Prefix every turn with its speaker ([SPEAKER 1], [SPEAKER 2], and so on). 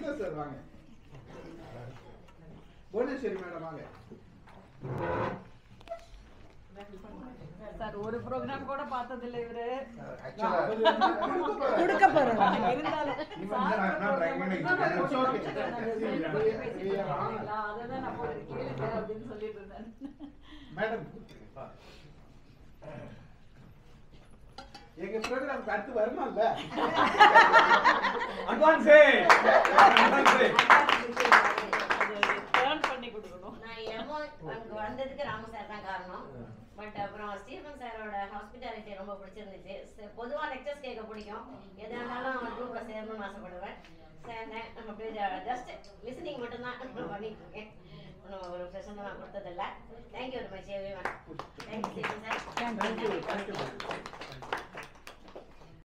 [SPEAKER 1] Shankar sir வாங்க Bhuvaneswari madam வாங்க
[SPEAKER 2] sir ஒரு ப்ரோக்ராம் கூட பார்த்ததில்ல இவரு
[SPEAKER 1] ஆக்சுவலா
[SPEAKER 3] கொடுக்க போறோம்
[SPEAKER 2] இருந்தாலும்
[SPEAKER 4] Even then I'm not recognizing that.
[SPEAKER 1] It's okay. We are honored.
[SPEAKER 2] அதுதான் நான் போட்டு கேளுங்க அப்படின்னு சொல்லிட்டு இருந்தேன்
[SPEAKER 1] மேடம் எங்க ப்ரோக்ராம்க்கு அடுத்து வரணும்ல
[SPEAKER 4] Advance it! Advance it!
[SPEAKER 2] Turn பண்ணி கொடுக்கணும்
[SPEAKER 5] நான் என்னமோ அங்க வந்ததுக்கு ராமு சார் தான் காரணம் பட் அப்புறம் ஸ்டீஃபன் சாரோட ஹாஸ்பிட்டாலிட்டி ரொம்ப பிடிச்சிருந்துச்சு ச- பொதுவா லெக்சர்ஸ் கேட்க பிடிக்கும் எது வேணாலும் குரூப்ல சேரணும்னு ஆசைப்படுவேன் சேர்ந்தேன் நம்ம அப்படியே ஜஸ்ட் லிசனிங் மட்டும்தான் நான் பண்ணிட்டு இருக்கேன் ஒன்றும் ஒரு பிரச்சனை நான் கொடுத்ததில்ல thank you very much everyone thank you Stephen sir
[SPEAKER 1] Thank you, thank you.